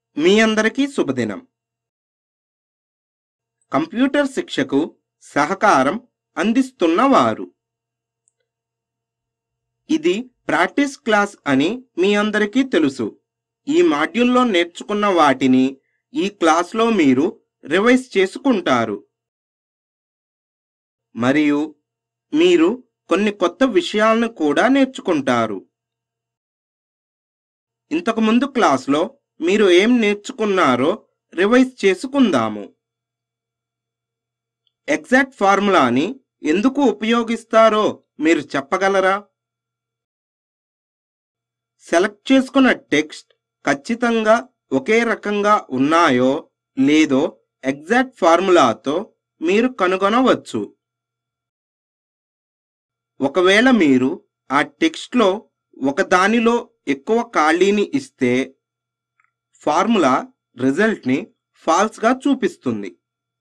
మీ అందరికీ శుభదినం కంప్యూటర్ శిక్షకు సహకారం అందిస్తున్నవారు ఇది ప్రాక్టీస్ క్లాస్ అని మీ అందరికీ తెలుసు ఈ మాడ్యూల్లో నేర్చుకున్న వాటిని ఈ క్లాస్లో మీరు రివైజ్ చేసుకుంటారు మరియు మీరు కొన్ని కొత్త విషయాలను కూడా నేర్చుకుంటారు ఇంతకుముందు క్లాస్లో మీరు ఏం నేర్చుకున్నారో రివైజ్ చేసుకుందాము ఎగ్జాక్ట్ ఫార్ములాని ఎందుకు ఉపయోగిస్తారో మీరు చెప్పగలరా సెలెక్ట్ చేసుకున్న టెక్స్ట్ ఖచ్చితంగా ఒకే రకంగా ఉన్నాయో లేదో ఎగ్జాక్ట్ ఫార్ములాతో మీరు కనుగొనవచ్చు ఒకవేళ మీరు ఆ టెక్స్ట్లో ఒకదానిలో ఎక్కువ ఖాళీని ఇస్తే ఫార్ములా రిజల్ట్ని ఫాల్స్గా చూపిస్తుంది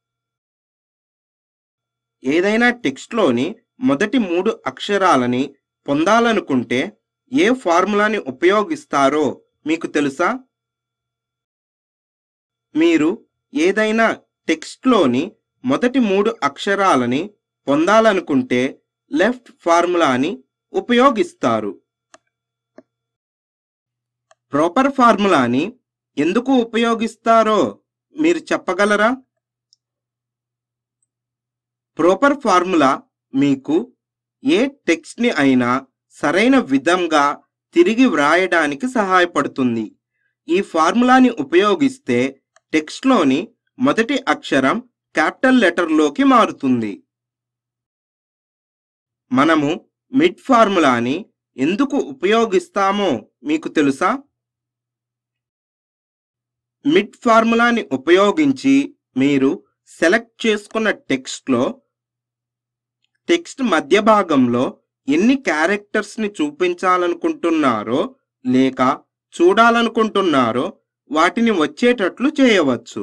ఏదైనా టెక్స్ట్లోని మొదటి మూడు అక్షరాలని పొందాలనుకుంటే ఏ ఫార్ములాని ఉపయోగిస్తారో మీకు తెలుసా మీరు ఏదైనా టెక్స్ట్లోని మొదటి మూడు అక్షరాలని పొందాలనుకుంటే లెఫ్ట్ ఫార్ములాని ఉపయోగిస్తారు ప్రాపర్ ఫార్ములాని ఎందుకు ఉపయోగిస్తారో మీరు చెప్పగలరా ప్రాపర్ ఫార్ములా మీకు ఏ టెక్స్ట్ని అయినా సరైన విధంగా తిరిగి వ్రాయడానికి సహాయపడుతుంది ఈ ఫార్ములాని ఉపయోగిస్తే టెక్స్ట్లోని మొదటి అక్షరం క్యాపిటల్ లెటర్లోకి మారుతుంది మనము మిడ్ ఫార్ములాని ఎందుకు ఉపయోగిస్తామో మీకు తెలుసా మిడ్ ఫార్ములాని ఉపయోగించి మీరు సెలెక్ట్ చేసుకున్న టెక్స్ట్లో టెక్స్ట్ మధ్య భాగంలో ఎన్ని క్యారెక్టర్స్ ని చూపించాలనుకుంటున్నారో లేక చూడాలనుకుంటున్నారో వాటిని వచ్చేటట్లు చేయవచ్చు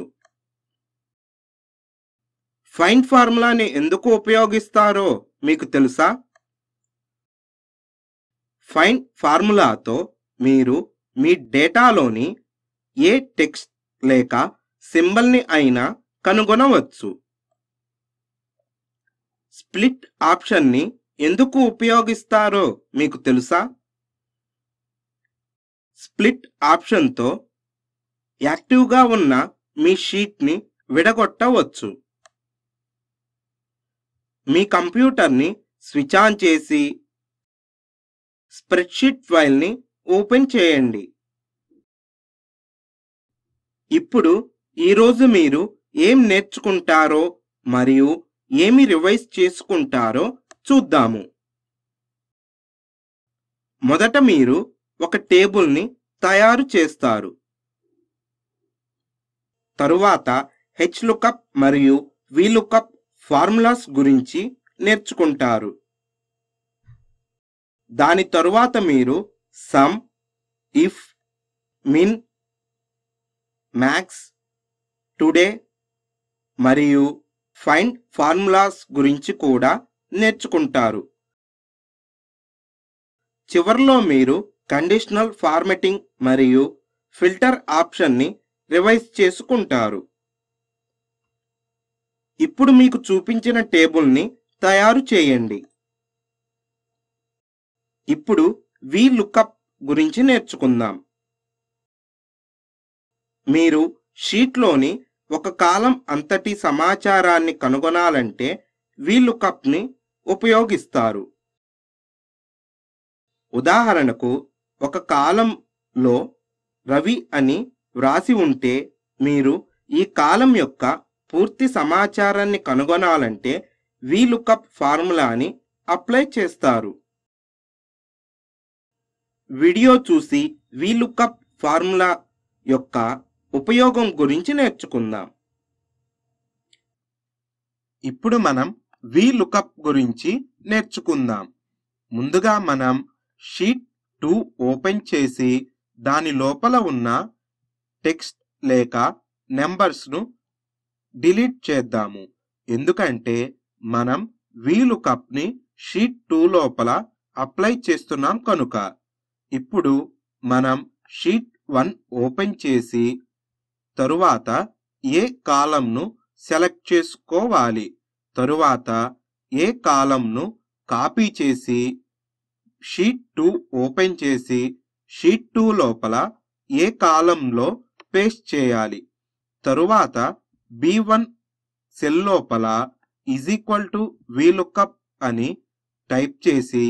ఫైండ్ ఫార్ములాని ఎందుకు ఉపయోగిస్తారో మీకు తెలుసా ఫైండ్ ఫార్ములాతో మీరు మీ డేటాలోని ఏ టెక్స్ట్ లేక సింబల్ని అయినా కనుగొనవచ్చు స్ప్లిట్ ఆప్షన్ని ఎందుకు ఉపయోగిస్తారో మీకు తెలుసా స్ప్లిట్ ఆప్షన్తో యాక్టివ్గా ఉన్న మీ షీట్ని విడగొట్టవచ్చు మీ కంప్యూటర్ని స్విచ్ ఆన్ చేసి స్ప్రెడ్షీట్ ఫైల్ని ఓపెన్ చేయండి ఇప్పుడు ఈరోజు మీరు ఏం నేర్చుకుంటారో మరియు ఏమి రివైజ్ చేసుకుంటారో చూద్దాము మొదట మీరు ఒక టేబుల్ని తయారు చేస్తారు తరువాత హెచ్ లుకప్ మరియు వి లుకప్ ఫార్ములాస్ గురించి నేర్చుకుంటారు దాని తరువాత మీరు sum if min max today మరియు ఫైండ్ ఫార్ములాస్ గురించి కూడా నేర్చుకుంటారు చివరిలో మీరు కండిషనల్ ఫార్మెటింగ్ మరియు ఫిల్టర్ ఆప్షన్ని రివైజ్ చేసుకుంటారు ఇప్పుడు మీకు చూపించిన టేబుల్ని తయారు చేయండి ఇప్పుడు వి లుకప్ గురించి నేర్చుకుందాం మీరు షీట్లోని ఒక కాలం అంతటి సమాచారాన్ని కనుగొనాలంటే వి లుకప్ని ఉపయోగిస్తారు ఉదాహరణకు ఒక కాలంలో రవి అని వ్రాసి ఉంటే మీరు ఈ కాలం యొక్క పూర్తి సమాచారాన్ని కనుగొనాలంటే వి లుకప్ ఫార్ములాని అప్లై చేస్తారు వీడియో చూసి వి లుకప్ ఫార్ములా యొక్క ఉపయోగం గురించి నేర్చుకుందాం ఇప్పుడు మనం వి లుకప్ గురించి నేర్చుకుందాం ముందుగా మనం షీట్ టూ ఓపెన్ చేసి దాని లోపల ఉన్న టెక్స్ట్ లేక నెంబర్స్ను డిలీట్ చేద్దాము ఎందుకంటే మనం వి లుకప్ని షీట్ టూ లోపల అప్లై చేస్తున్నాం కనుక ఇప్పుడు మనం షీట్ వన్ ఓపెన్ చేసి తరువాత ఏ కాలంను సెలెక్ట్ చేసుకోవాలి తరువాత ఏ కాలంను కాపీ చేసి షీట్ టూ ఓపెన్ చేసి షీట్ టూ లోపల ఏ కాలంలో పేస్ట్ చేయాలి తరువాత బి వన్ సెల్ లోపల ఈజ్ ఈక్వల్ టు వీలుకప్ అని టైప్ చేసి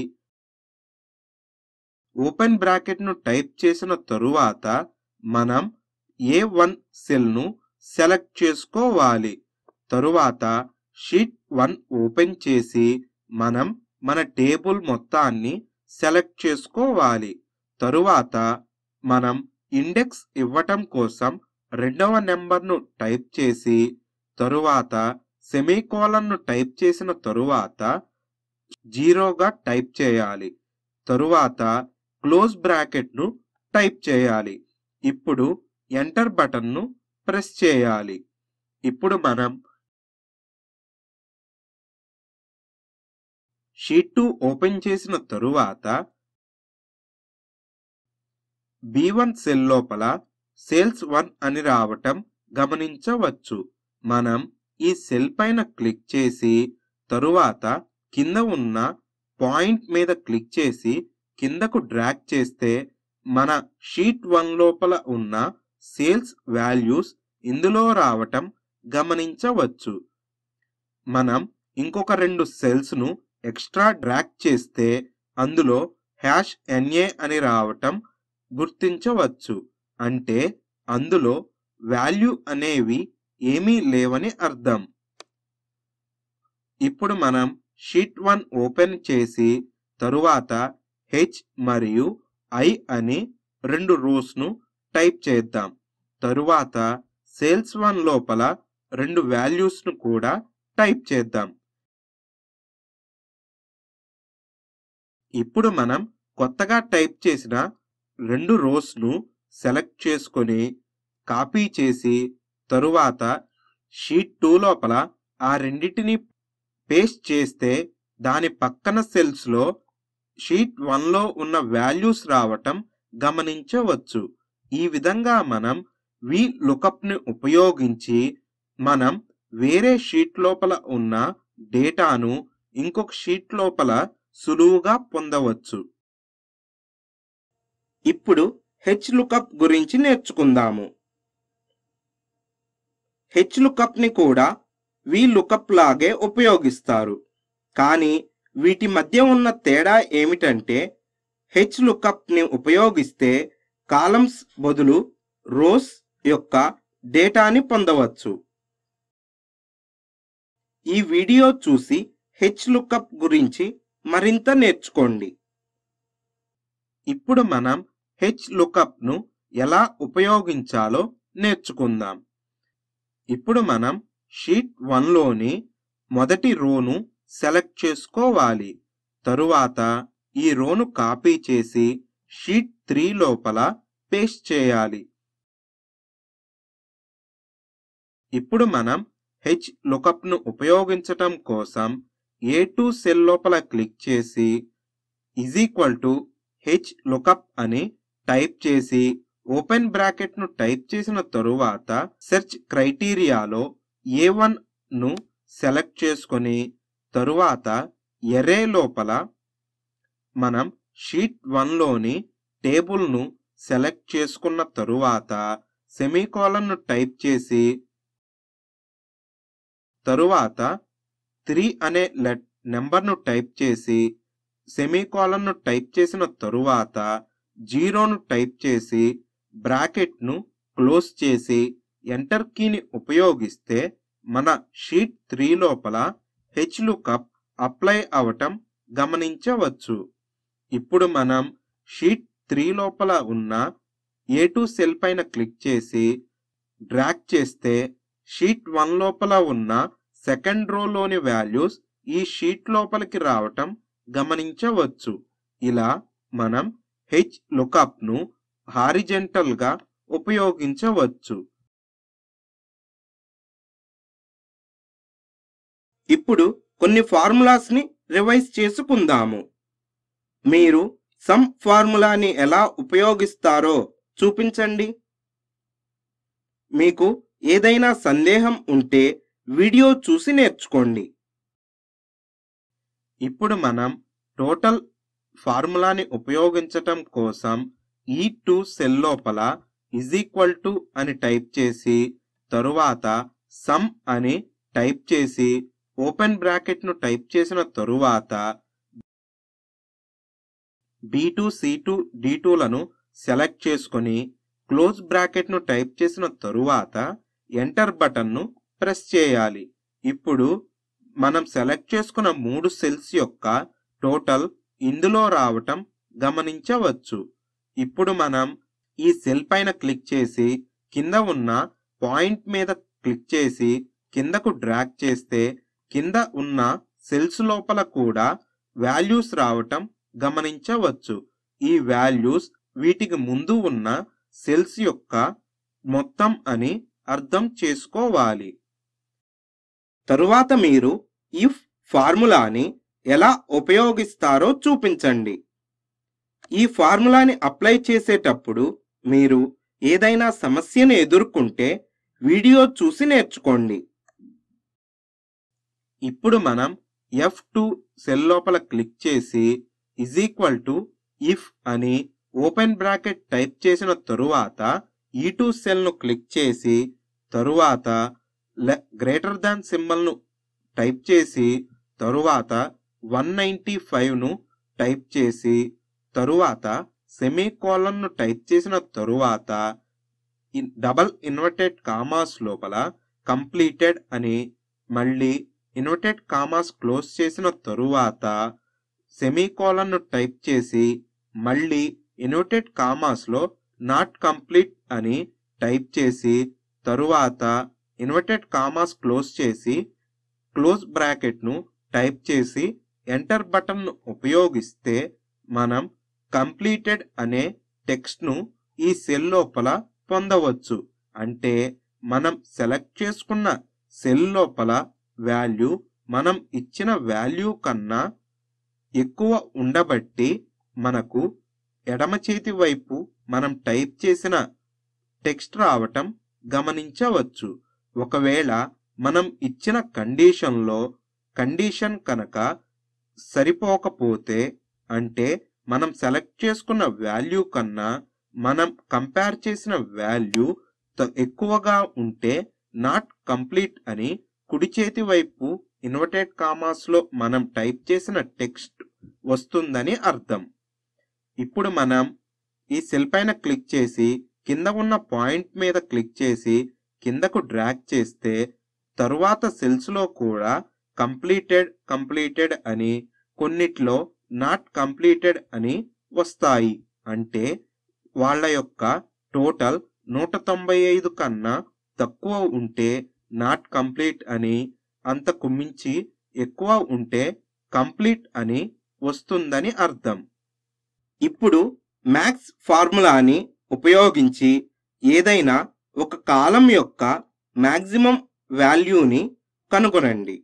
ఓపెన్ బ్రాకెట్ను టైప్ చేసిన తరువాత మనం ఏ వన్ సెల్ను సెలెక్ట్ చేసుకోవాలి తరువాత షీట్ వన్ ఓపెన్ చేసి మనం మన టేబుల్ మొత్తాన్ని సెలెక్ట్ చేసుకోవాలి తరువాత మనం ఇండెక్స్ ఇవ్వటం కోసం రెండవ నెంబర్ను టైప్ చేసి తరువాత సెమీకోలన్ను టైప్ చేసిన తరువాత జీరోగా టైప్ చేయాలి తరువాత క్లోజ్ బ్రాకెట్ను టైప్ చేయాలి ఇప్పుడు ఎంటర్ బటన్ను ప్రెస్ చేయాలి ఇప్పుడు మనం షీట్ టూ ఓపెన్ చేసిన తరువాత బి వన్ సెల్ లోపల సేల్స్ వన్ అని రావటం గమనించవచ్చు మనం ఈ సెల్ పైన క్లిక్ చేసి తరువాత కింద ఉన్న పాయింట్ మీద క్లిక్ చేసి కిందకు డ్రాగ్ చేస్తే మన షీట్ వన్ లోపల ఉన్న సేల్స్ వాల్యూస్ ఇందులో రావటం గమనించవచ్చు మనం ఇంకొక రెండు సెల్స్ ను ఎక్స్ట్రా డ్రాగ్ చేస్తే అందులో హ్యాష్ ఎన్ఏ అని రావటం గుర్తించవచ్చు అంటే అందులో వాల్యూ అనేవి ఏమీ లేవని అర్థం ఇప్పుడు మనం షీట్ వన్ ఓపెన్ చేసి తరువాత హెచ్ మరియు ఐ అని రెండు రోస్ ను టైప్ చేద్దాం తరువాత సేల్స్ వన్ లోపల రెండు వాల్యూస్ ను కూడా టైప్ చేద్దాం ఇప్పుడు మనం కొత్తగా టైప్ చేసిన రెండు రోస్ ను సెలెక్ట్ చేసుకొని కాపీ చేసి తరువాత షీట్ టూ లోపల ఆ రెండిటిని పేస్ట్ చేస్తే దాని పక్కన సెల్స్ లో షీట్ వన్ లో ఉన్న వాల్యూస్ రావటం గమనించవచ్చు ఈ విధంగా మనం వి లుకప్ ని ఉపయోగించి మనం వేరే షీట్ లోపల ఉన్న డేటాను ఇంకొక షీట్ లోపల సులువుగా పొందవచ్చు ఇప్పుడు హెచ్ లుకప్ గురించి నేర్చుకుందాము హెచ్ లుకప్ ని కూడా వి లుకప్ లాగే ఉపయోగిస్తారు కానీ వీటి మధ్య ఉన్న తేడా ఏమిటంటే హెచ్ లుకప్ ని ఉపయోగిస్తే కాలమ్స్ బదులు రోస్ యొక్క డేటాని పొందవచ్చు ఈ వీడియో చూసి హెచ్ లుకప్ గురించి మరింత నేర్చుకోండి ఇప్పుడు మనం హెచ్ లుకప్ ను ఎలా ఉపయోగించాలో నేర్చుకుందాం ఇప్పుడు మనం షీట్ వన్లోని మొదటి రోను సెలెక్ట్ చేసుకోవాలి తరువాత ఈ రోను కాపీ చేసి షీట్ త్రీ లోపల పేస్ట్ చేయాలి ఇప్పుడు మనం హెచ్ లుకప్ను ఉపయోగించటం కోసం ఏ టూ సెల్ లోపల క్లిక్ చేసి is equal to H lookup అని టైప్ చేసి ఓపెన్ బ్రాకెట్ ను టైప్ చేసిన తరువాత సెర్చ్ క్రైటీరియాలో ఏ వన్ ను సెలెక్ట్ చేసుకొని తరువాత ఎరే లోపల మనం షీట్ వన్ లోని టేబుల్ ను సెలెక్ట్ చేసుకున్న తరువాత సెమీకోలన్ ను టైప్ చేసి తరువాత త్రీ అనే లెట్ నెంబర్ను టైప్ చేసి సెమీకోలన్ ను టైప్ చేసిన తరువాత జీరోను టైప్ చేసి బ్రాకెట్ ను క్లోజ్ చేసి ఎంటర్ కీని ఉపయోగిస్తే మన షీట్ త్రీ లోపల హెచ్ లుకప్ అప్లై అవటం గమనించవచ్చు ఇప్పుడు మనం షీట్ త్రీ లోపల ఉన్న ఏ టూ సెల్ పైన క్లిక్ చేసి డ్రాగ్ చేస్తే షీట్ వన్ లోపల ఉన్న సెకండ్ రోలోని వాల్యూస్ ఈ షీట్ లోపలికి రావటం గమనించవచ్చు ఇలా మనం హెచ్ లుకప్ ను హారిజెంటల్ గా ఉపయోగించవచ్చు ఇప్పుడు కొన్ని ఫార్ములాస్ ని రివైజ్ చేసుకుందాము మీరు సమ్ ఫార్ములాని ఎలా ఉపయోగిస్తారో చూపించండి మీకు ఏదైనా సందేహం ఉంటే వీడియో చూసి నేర్చుకోండి ఇప్పుడు మనం టోటల్ ఫార్ములాని ఉపయోగించటం కోసం ఈ టూ సెల్ లోపల ఇజ్ ఈక్వల్ టు అని టైప్ చేసి తరువాత సమ్ అని టైప్ చేసి ఓపెన్ బ్రాకెట్ ను టైప్ చేసిన తరువాత B two C two D టూలను సెలెక్ట్ చేసుకొని క్లోజ్ బ్రాకెట్ ను టైప్ చేసిన తరువాత ఎంటర్ బటన్ ను ప్రెస్ చేయాలి ఇప్పుడు మనం సెలెక్ట్ చేసుకున్న మూడు సెల్స్ యొక్క టోటల్ ఇందులో రావటం గమనించవచ్చు ఇప్పుడు మనం ఈ సెల్ పైన క్లిక్ చేసి కింద ఉన్న పాయింట్ మీద క్లిక్ చేసి కిందకు డ్రాగ్ చేస్తే కింద ఉన్న సెల్స్ లోపల కూడా వాల్యూస్ రావటం గమనించవచ్చు ఈ వాల్యూస్ వీటికి ముందు ఉన్న సెల్స్ యొక్క మొత్తం అని అర్థం చేసుకోవాలి తరువాత మీరు ఇఫ్ ఫార్ములాని ఎలా ఉపయోగిస్తారో చూపించండి ఈ ఫార్ములాని అప్లై చేసేటప్పుడు మీరు ఏదైనా సమస్యను ఎదుర్కొంటే వీడియో చూసి నేర్చుకోండి ఇప్పుడు మనం ఎఫ్ టూ సెల్ లోపల క్లిక్ చేసి ఇజ్ ఈక్వల్ టు ఇఫ్ అని ఓపెన్ బ్రాకెట్ టైప్ చేసిన తరువాత ఈ టూ సెల్ను క్లిక్ చేసి తరువాత గ్రేటర్ దాన్ సింబల్ను టైప్ చేసి తరువాత వన్ నైంటీ ఫైవ్ను టైప్ చేసి తరువాత సెమీ ను టైప్ చేసిన తరువాత డబల్ ఇన్వర్టెడ్ కామాస్ లోపల కంప్లీటెడ్ అని మళ్ళీ ఇన్వర్టెడ్ కామాస్ క్లోజ్ చేసిన తరువాత సెమీ ను టైప్ చేసి మళ్ళీ ఇన్వర్టెడ్ కామాస్లో నాట్ కంప్లీట్ అని టైప్ చేసి తరువాత ఇన్వర్టెడ్ కామాస్ క్లోజ్ చేసి క్లోజ్ బ్రాకెట్ను టైప్ చేసి ఎంటర్ బటన్ను ఉపయోగిస్తే మనం కంప్లీటెడ్ అనే టెక్స్ట్ను ఈ సెల్ లోపల పొందవచ్చు అంటే మనం సెలెక్ట్ చేసుకున్న సెల్ లోపల వాల్యూ మనం ఇచ్చిన వాల్యూ కన్నా ఎక్కువ ఉండబట్టి మనకు ఎడమ చేతి వైపు మనం టైప్ చేసిన టెక్స్ట్ రావటం గమనించవచ్చు ఒకవేళ మనం ఇచ్చిన కండిషన్లో కండిషన్ కనుక సరిపోకపోతే అంటే మనం సెలెక్ట్ చేసుకున్న వాల్యూ కన్నా మనం కంపేర్ చేసిన వాల్యూ ఎక్కువగా ఉంటే నాట్ కంప్లీట్ అని కుడి చేతి వైపు ఇన్వర్టెడ్ కామాస్ లో మనం టైప్ చేసిన టెక్స్ట్ వస్తుందని అర్థం ఇప్పుడు మనం ఈ సెల్ పైన క్లిక్ చేసి కింద ఉన్న పాయింట్ మీద క్లిక్ చేసి కిందకు డ్రాగ్ చేస్తే తరువాత సెల్స్ లో కూడా కంప్లీటెడ్ కంప్లీటెడ్ అని కొన్నిట్లో నాట్ కంప్లీటెడ్ అని వస్తాయి అంటే వాళ్ళ యొక్క టోటల్ నూట తొంభై ఐదు కన్నా తక్కువ ఉంటే నాట్ కంప్లీట్ అని అంతకు మించి ఎక్కువ ఉంటే కంప్లీట్ అని వస్తుందని అర్థం ఇప్పుడు మ్యాథ్స్ ఫార్ములాని ఉపయోగించి ఏదైనా ఒక కాలం యొక్క మ్యాక్సిమం వాల్యూని కనుగొనండి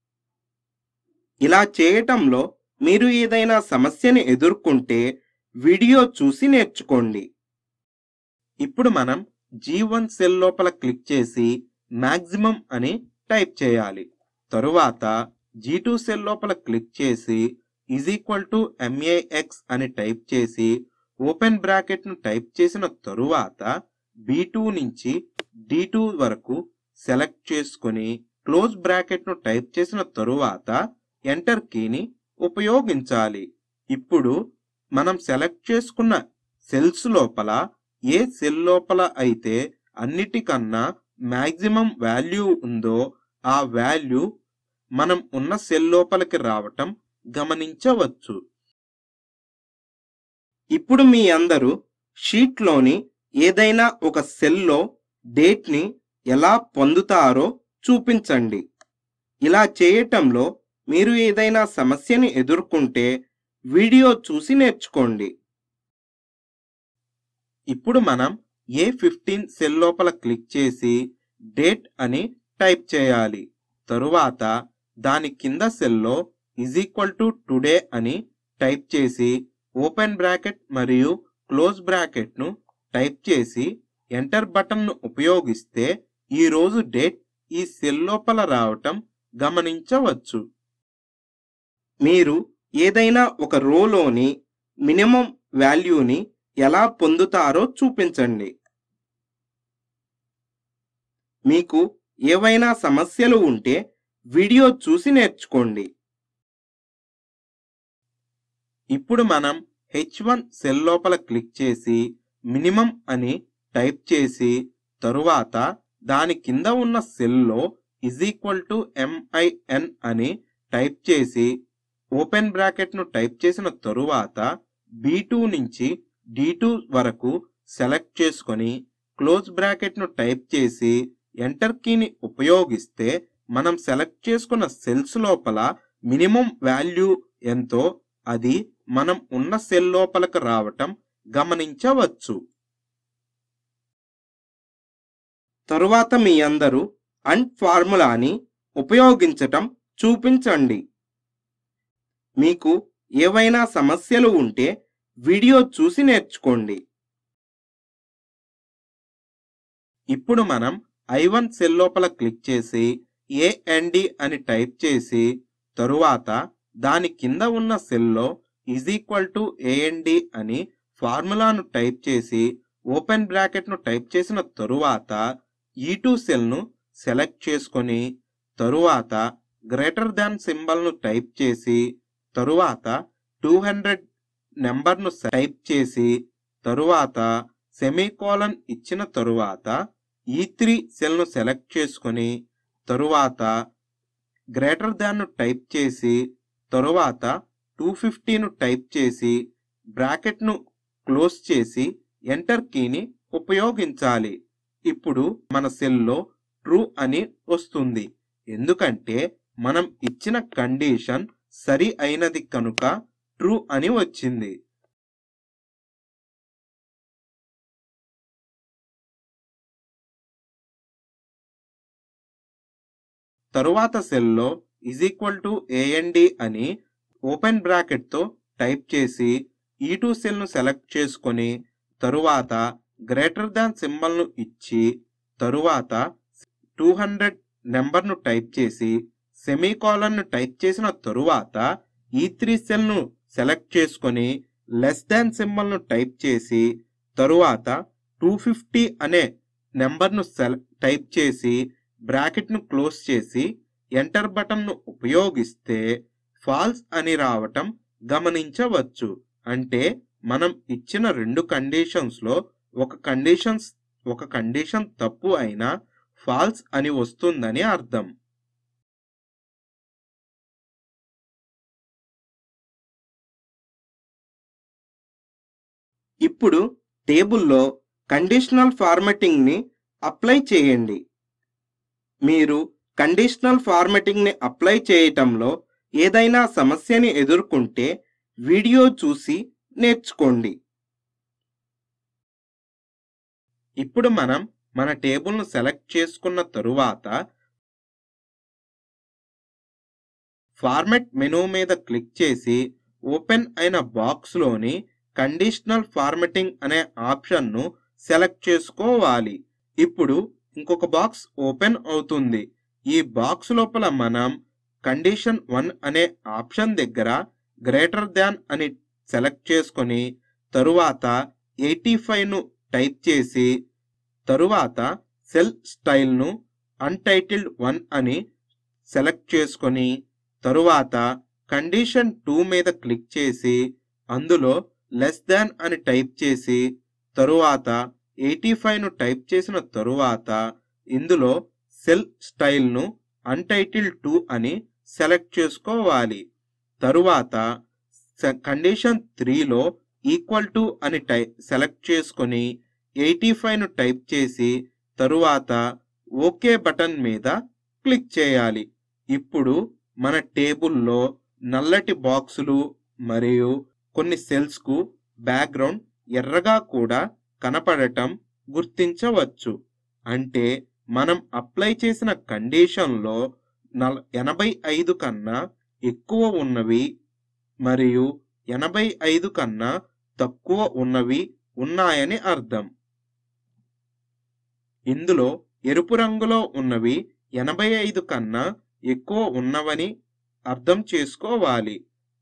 ఇలా చేయటంలో మీరు ఏదైనా సమస్యని ఎదుర్కొంటే వీడియో చూసి నేర్చుకోండి ఇప్పుడు మనం జీ వన్ సెల్ లోపల క్లిక్ చేసి మ్యాక్సిమం అని టైప్ చేయాలి తరువాత జీ టూ సెల్ లోపల క్లిక్ చేసి ఈజ్ ఈక్వల్ టు ఎంఏఎక్స్ అని టైప్ చేసి ఓపెన్ బ్రాకెట్ ను టైప్ చేసిన తరువాత బి టూ నుంచి డి టూ వరకు సెలెక్ట్ చేసుకొని క్లోజ్ బ్రాకెట్ ను టైప్ చేసిన తరువాత ఎంటర్ కీని ఉపయోగించాలి ఇప్పుడు మనం సెలెక్ట్ చేసుకున్న సెల్స్ లోపల ఏ సెల్ లోపల అయితే అన్నిటికన్నా మ్యాక్సిమం వాల్యూ ఉందో ఆ వాల్యూ మనం ఉన్న సెల్ లోపలికి రావటం గమనించవచ్చు ఇప్పుడు మీ అందరూ షీట్లోని ఏదైనా ఒక సెల్లో డేట్ని ఎలా పొందుతారో చూపించండి ఇలా చేయటంలో మీరు ఏదైనా సమస్యని ఎదుర్కొంటే వీడియో చూసి నేర్చుకోండి ఇప్పుడు మనం ఏ ఫిఫ్టీన్ సెల్ లోపల క్లిక్ చేసి డేట్ అని టైప్ చేయాలి తరువాత దాని కింద సెల్లో ఈజ్ ఈక్వల్ టు టుడే అని టైప్ చేసి ఓపెన్ బ్రాకెట్ మరియు క్లోజ్ బ్రాకెట్ను టైప్ చేసి ఎంటర్ బటన్ను ఉపయోగిస్తే ఈ రోజు డేట్ ఈ సెల్ లోపల రావటం గమనించవచ్చు మీరు ఏదైనా ఒక రోలోని మినిమం వాల్యూని ఎలా పొందుతారో చూపించండి మీకు ఏవైనా సమస్యలు ఉంటే వీడియో చూసి నేర్చుకోండి ఇప్పుడు మనం హెచ్ వన్ సెల్ లోపల క్లిక్ చేసి మినిమం అని టైప్ చేసి తరువాత దాని కింద ఉన్న సెల్లో ఇజ్ ఈక్వల్ టు ఎంఐఎన్ అని టైప్ చేసి ఓపెన్ బ్రాకెట్ను టైప్ చేసిన తరువాత బి టూ నుంచి డి టూ వరకు సెలెక్ట్ చేసుకొని క్లోజ్ బ్రాకెట్ను టైప్ చేసి ఎంటర్ కీని ఉపయోగిస్తే మనం సెలెక్ట్ చేసుకున్న సెల్స్ లోపల మినిమం వాల్యూ ఎంతో అది మనం ఉన్న సెల్ లోపలకు రావటం గమనించవచ్చు తరువాత మీ అందరూ అండ్ ఫార్ములాని ఉపయోగించటం చూపించండి మీకు ఏవైనా సమస్యలు ఉంటే వీడియో చూసి నేర్చుకోండి ఇప్పుడు మనం ఐ వన్ సెల్ లోపల క్లిక్ చేసి ఏఎన్డి అని టైప్ చేసి తరువాత దాని కింద ఉన్న సెల్లో ఈజ్ ఈక్వల్ టు ఏఎన్డి అని ఫార్ములాను టైప్ చేసి ఓపెన్ బ్రాకెట్ను టైప్ చేసిన తరువాత ఈ టూ సెల్ను సెలెక్ట్ చేసుకొని తరువాత గ్రేటర్ దాన్ సింబల్ను టైప్ చేసి తరువాత టూ హండ్రెడ్ నెంబర్ను టైప్ చేసి తరువాత సెమీకోలన్ ఇచ్చిన తరువాత ఈ త్రీ సెల్ను సెలెక్ట్ చేసుకొని తరువాత గ్రేటర్ దాన్ను టైప్ చేసి తరువాత టూ ఫిఫ్టీను టైప్ చేసి బ్రాకెట్ను క్లోజ్ చేసి ఎంటర్ కీని ఉపయోగించాలి ఇప్పుడు మన సెల్లో ట్రూ అని వస్తుంది ఎందుకంటే మనం ఇచ్చిన కండిషన్ సరి అయినది కనుక ట్రూ అని వచ్చింది తరువాత సెల్లో ఇజ్ ఈక్వల్ టు ఏఎన్డి అని ఓపెన్ బ్రాకెట్తో టైప్ చేసి ఈ టూ సెల్ను సెలెక్ట్ చేసుకొని తరువాత గ్రేటర్ దాన్ సింబల్ను ఇచ్చి తరువాత టూ హండ్రెడ్ నెంబర్ను టైప్ చేసి సెమీకాలన్ను టైప్ చేసిన తరువాత ఈ త్రీ సెల్ను సెలెక్ట్ చేసుకొని లెస్ దాన్ సింబల్ను టైప్ చేసి తరువాత టూ ఫిఫ్టీ అనే నెంబర్ను సెల్ టైప్ చేసి బ్రాకెట్ను క్లోజ్ చేసి ఎంటర్ బటన్ను ఉపయోగిస్తే ఫాల్స్ అని రావటం గమనించవచ్చు అంటే మనం ఇచ్చిన రెండు కండిషన్స్లో ఒక కండిషన్స్ ఒక కండిషన్ తప్పు అయినా ఫాల్స్ అని వస్తుందని అర్థం ఇప్పుడు టేబుల్లో కండిషనల్ ఫార్మాటింగ్ని అప్లై చేయండి మీరు కండిషనల్ ఫార్మాటింగ్ని అప్లై చేయటంలో ఏదైనా సమస్యని ఎదుర్కొంటే వీడియో చూసి నేర్చుకోండి ఇప్పుడు మనం మన టేబుల్ను సెలెక్ట్ చేసుకున్న తరువాత ఫార్మెట్ మెనూ మీద క్లిక్ చేసి ఓపెన్ అయిన బాక్స్లోని కండిషనల్ ఫార్మెటింగ్ అనే ఆప్షన్ను సెలెక్ట్ చేసుకోవాలి ఇప్పుడు ఇంకొక బాక్స్ ఓపెన్ అవుతుంది ఈ బాక్స్ లోపల మనం కండిషన్ వన్ అనే ఆప్షన్ దగ్గర గ్రేటర్ దాన్ అని సెలెక్ట్ చేసుకొని తరువాత ఎయిటీ ఫైవ్ను టైప్ చేసి తరువాత సెల్ స్టైల్ను అన్టైటిల్డ్ వన్ అని సెలెక్ట్ చేసుకొని తరువాత కండిషన్ టూ మీద క్లిక్ చేసి అందులో లెస్ దాన్ అని టైప్ చేసి తరువాత ఎయిటీ ఫైవ్ను టైప్ చేసిన తరువాత ఇందులో సెల్ స్టైల్ను అన్టైటిల్డ్ టూ అని సెలెక్ట్ చేసుకోవాలి తరువాత కండిషన్ త్రీలో ఈక్వల్ టు అని టై సెలెక్ట్ చేసుకొని ఎయిటీ ఫైవ్ను టైప్ చేసి తరువాత ఓకే బటన్ మీద క్లిక్ చేయాలి ఇప్పుడు మన టేబుల్లో నల్లటి బాక్సులు మరియు కొన్ని సెల్స్కు బ్యాక్గ్రౌండ్ ఎర్రగా కూడా కనపడటం గుర్తించవచ్చు అంటే మనం అప్లై చేసిన కండిషన్లో నల ఎనభై ఐదు కన్నా ఎక్కువ ఉన్నవి మరియు ఎనభై ఐదు కన్నా తక్కువ ఉన్నవి ఉన్నాయని అర్థం ఇందులో ఎరుపు రంగులో ఉన్నవి ఎనభై ఐదు కన్నా ఎక్కువ ఉన్నవని అర్థం చేసుకోవాలి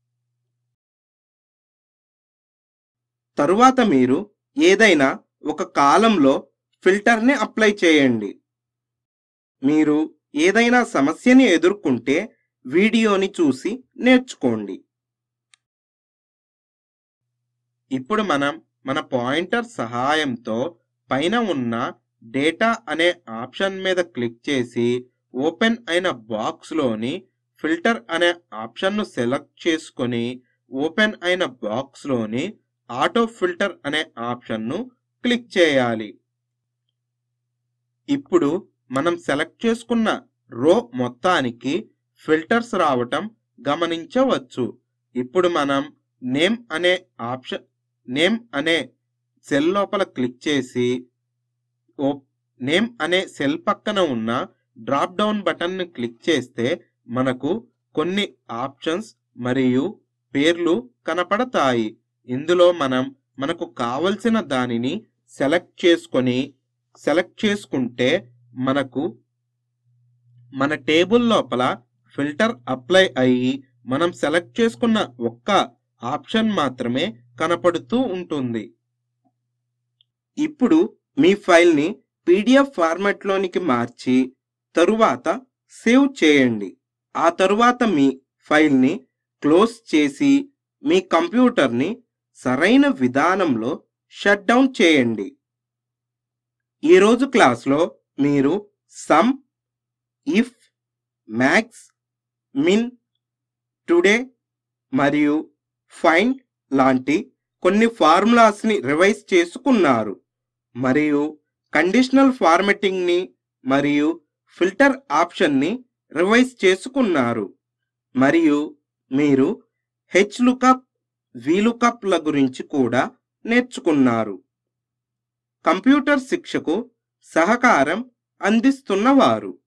తరువాత మీరు ఏదైనా ఒక కాలంలో ఫిల్టర్ని అప్లై చేయండి మీరు ఏదైనా సమస్యని ఎదుర్కొంటే వీడియోని చూసి నేర్చుకోండి ఇప్పుడు మనం మన పాయింటర్ సహాయంతో పైన ఉన్న డేటా అనే ఆప్షన్ మీద క్లిక్ చేసి ఓపెన్ అయిన బాక్స్లోని ఫిల్టర్ అనే ఆప్షన్ను సెలెక్ట్ చేసుకొని ఓపెన్ అయిన బాక్స్లోని ఆటో ఫిల్టర్ అనే ఆప్షన్ను క్లిక్ చేయాలి ఇప్పుడు మనం సెలెక్ట్ చేసుకున్న రో మొత్తానికి ఫిల్టర్స్ రావటం గమనించవచ్చు ఇప్పుడు మనం నేమ్ అనే ఆప్షన్ నేమ్ అనే సెల్ లోపల క్లిక్ చేసి ఓ నేమ్ అనే సెల్ పక్కన ఉన్న డ్రాప్ డౌన్ బటన్ని క్లిక్ చేస్తే మనకు కొన్ని ఆప్షన్స్ మరియు పేర్లు కనపడతాయి ఇందులో మనం మనకు కావలసిన దానిని సెలెక్ట్ చేసుకొని సెలెక్ట్ చేసుకుంటే మనకు మన టేబుల్ లోపల ఫిల్టర్ అప్లై అయ్యి మనం సెలెక్ట్ చేసుకున్న ఒక్క ఆప్షన్ మాత్రమే కనపడుతూ ఉంటుంది ఇప్పుడు మీ ఫైల్ని పీడిఎఫ్ ఫార్మాట్లోనికి మార్చి తరువాత సేవ్ చేయండి ఆ తరువాత మీ ఫైల్ని క్లోజ్ చేసి మీ కంప్యూటర్ని సరైన విధానంలో షట్ డౌన్ చేయండి ఈరోజు క్లాస్లో మీరు sum if max min today మరియు ఫైండ్ లాంటి కొన్ని ఫార్ములాస్ని రివైజ్ చేసుకున్నారు మరియు కండిషనల్ ఫార్మెటింగ్ని మరియు ఫిల్టర్ ఆప్షన్ని రివైజ్ చేసుకున్నారు మరియు మీరు హెచ్ లుకప్ వీలుకప్ల గురించి కూడా నేర్చుకున్నారు కంప్యూటర్ శిక్షకు సహకారం అందిస్తున్నవారు